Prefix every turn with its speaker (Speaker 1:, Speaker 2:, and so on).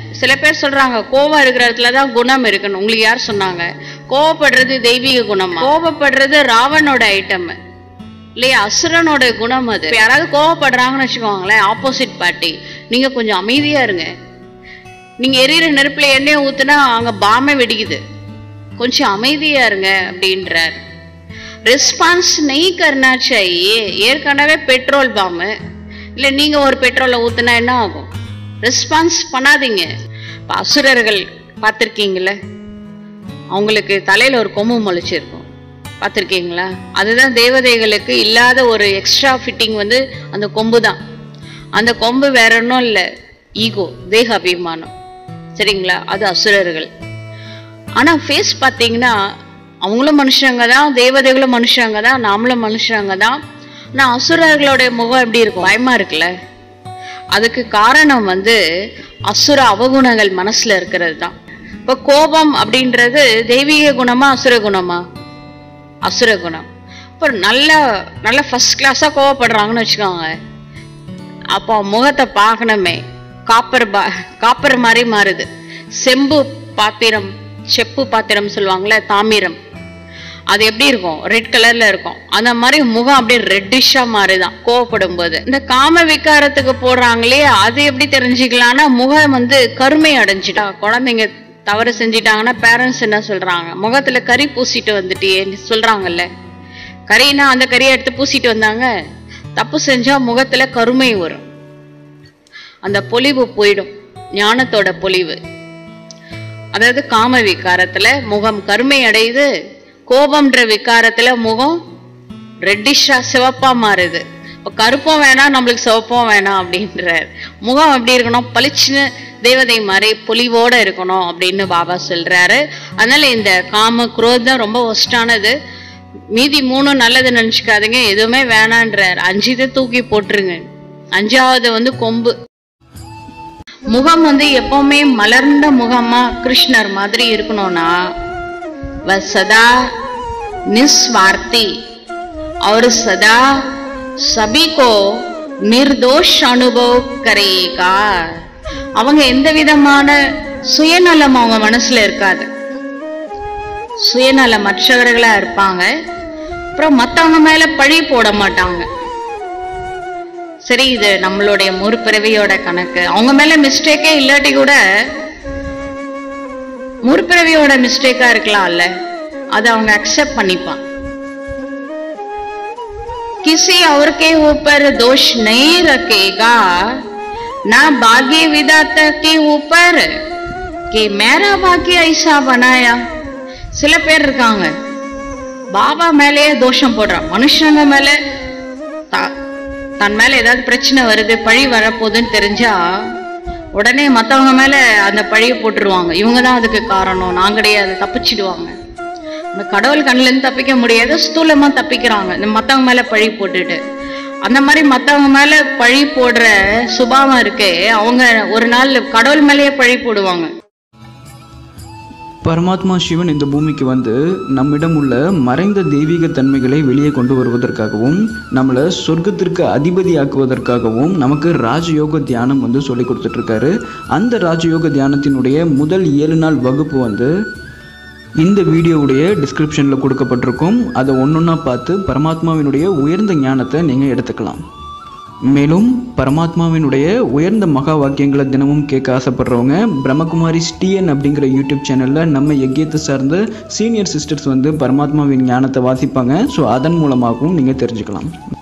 Speaker 1: சில பேர் சொல்றாங்க கோவம் இருக்கிற இடத்துல தான் குணம் இருக்கணும் உங்களுக்கு யார் சொன்னாங்க கோவப்படுறது தெய்வீக குணம் கோவப்படுறது ராவனோட ஐட்டம் இல்லையா அசுரனோட குணம் அது இப்ப யாராவது கோவப்படுறாங்கன்னு வச்சுக்கோங்களேன் ஆப்போசிட் பார்ட்டி நீங்க கொஞ்சம் அமைதியா இருங்க நீங்க எரியிற நெருப்புல எண்ணெயை ஊத்துனா அங்க பாமே வெடிக்குது கொஞ்சம் அமைதியா இருங்க அப்படின்றார் ரெஸ்பான்ஸ் நெய் கர்னா चाहिए ஏற்கனவே பெட்ரோல் பாம்பு இல்லை நீங்க ஒரு பெட்ரோலை ஊத்துனா என்ன ஆகும் ரெஸ்பான்ஸ் பண்ணாதீங்க இப்போ அசுரர்கள் பார்த்துருக்கீங்களே அவங்களுக்கு தலையில ஒரு கொம்பு முளைச்சிருக்கும் பார்த்துருக்கீங்களா அதுதான் தேவதைகளுக்கு இல்லாத ஒரு எக்ஸ்ட்ரா ஃபிட்டிங் வந்து அந்த கொம்பு தான் அந்த கொம்பு வேற ஒன்றும் இல்லை ஈகோ தேக அபிமானம் சரிங்களா அது அசுரர்கள் ஆனா ஃபேஸ் பார்த்தீங்கன்னா அவங்களும் மனுஷங்க தான் தேவதைகளும் மனுஷங்க தான் நாமளும் மனுஷங்க தான் ஆனால் அசுரர்களுடைய முகம் எப்படி இருக்கும் பயமா இருக்குல்ல அதுக்கு காரணம் வந்து அசுர அவகுணங்கள் மனசுல இருக்கிறது தான் இப்போ கோபம் அப்படின்றது தெய்வீக குணமா அசுர குணமா அசுர குணம் இப்போ நல்ல நல்ல ஃபர்ஸ்ட் கிளாஸாக கோவப்படுறாங்கன்னு வச்சுக்கோங்க அப்போ முகத்தை பார்க்கணுமே காப்பர் பா காப்பர் மாதிரி மாறுது செம்பு பாத்திரம் செப்பு பாத்திரம் சொல்லுவாங்கல்ல தாமிரம் அது எப்படி இருக்கும் ரெட் கலர்ல இருக்கும் அந்த மாதிரி முகம் அப்படியே ரெட்டிஷா மாறுதான் கோவப்படும் போது இந்த காம விகாரத்துக்கு போடுறாங்களே அது எப்படி தெரிஞ்சுக்கலாம்னா முகம் வந்து கருமை அடைஞ்சிட்டா குழந்தைங்க தவறு செஞ்சிட்டாங்கன்னா பேரண்ட்ஸ் என்ன சொல்றாங்க முகத்துல கறி பூசிட்டு வந்துட்டியே சொல்றாங்கல்ல கறினா அந்த கறியை எடுத்து பூசிட்டு வந்தாங்க தப்பு செஞ்சா முகத்துல கருமை வரும் அந்த பொலிவு போயிடும் ஞானத்தோட பொலிவு அதாவது காம விகாரத்துல முகம் கருமை அடையுது கோபம்ன்ற விகாரத்துல முகம் ரெட்டிஷா சிவப்பா மாறுது இப்போ கருப்பும் வேணாம் நம்மளுக்கு சிவப்பும் வேணாம் அப்படின்றார் முகம் எப்படி இருக்கணும் பளிச்சுன்னு தேவதை மாதிரி பொலிவோட இருக்கணும் அப்படின்னு பாபா சொல்றாரு அதனால இந்த காம குரோதம் ரொம்ப ஒஸ்டானது மீதி மூணும் நல்லது நினைச்சுக்காதீங்க எதுவுமே வேணான்றார் அஞ்சு இதை தூக்கி போட்டுருங்க அஞ்சாவது வந்து கொம்பு முகம் வந்து எப்பவுமே மலர்ந்த முகமா கிருஷ்ணர் மாதிரி இருக்கணும்னா वह सदा निस्वार्थी और सदा सभी को निर्दोष अनुभव करेगा அவங்க எந்த விதமான சுயநலம் அவங்க மனசுல இருக்காது சுயநலமற்றவர்களா இருப்பாங்க அப்புறம் மத்தவங்க மேல பழி போட மாட்டாங்க சரி இது நம்மளுடைய முற்பிறவியோட கணக்கு அவங்க மேல மிஸ்டேக்கே இல்லாட்டி கூட முற்பிறவியோட மிஸ்டேக்கா இருக்கலாம்ல அதை அவங்க அக்செப்ட் பண்ணிப்பான் किसी और के ऊपर दोष नहीं रखेगा ना भाग्य विधाता के ऊपर कि मेरा भाग्य ऐसा बनाया சில பேர் இருக்காங்க பாபா மேலேயே தோஷம் போடுறான் மனுஷங்க மேல த- தன் மேல ஏதாவது பிரச்சனை வருது பழி வரப்போகுதுன்னு தெரிஞ்சா உடனே மத்தவங்க மேல அந்த பழியை போட்டுருவாங்க இவங்க தான் அதுக்கு காரணம் நான் கிடையாது தப்பிச்சிடுவாங்க இந்த கடவுள் கண்ணுல இருந்து தப்பிக்க முடியாது ஸ்தூலமா தப்பிக்கிறாங்க இந்த மத்தவங்க மேல பழி போட்டுட்டு அந்த மாதிரி மத்தவங்க மேல பழி போடுற சுபாவம் இருக்கே அவங்க ஒரு நாள் கடவுள் மேலேயே பழி போடுவாங்க
Speaker 2: பரமாத்மா சிவன் இந்த பூமிக்கு வந்து நம்மிடம் உள்ள மறைந்த தெய்வீக தன்மைகளை வெளியே கொண்டு வருவதற்காகவும் நம்மளை சொர்க்கத்திற்கு அதிபதியாக்குவதற்காகவும் நமக்கு ராஜயோக தியானம் வந்து சொல்லி கொடுத்துட்ருக்காரு அந்த ராஜயோக தியானத்தினுடைய முதல் ஏழு நாள் வகுப்பு வந்து இந்த வீடியோவுடைய டிஸ்கிரிப்ஷனில் கொடுக்கப்பட்டிருக்கும் அதை ஒன்றொன்னா பார்த்து பரமாத்மாவினுடைய உயர்ந்த ஞானத்தை நீங்கள் எடுத்துக்கலாம் மேலும் பரமாத்மாவினுடைய உயர்ந்த மகா வாக்கியங்களை தினமும் கேட்க ஆசைப்படுறவங்க பிரம்மகுமாரி ஸ்டிஎன் அப்படிங்கிற யூடியூப் சேனலில் நம்ம யக்கியத்தை சார்ந்த சீனியர் சிஸ்டர்ஸ் வந்து பரமாத்மாவின் ஞானத்தை வாசிப்பாங்க ஸோ அதன் மூலமாகவும் நீங்கள் தெரிஞ்சுக்கலாம்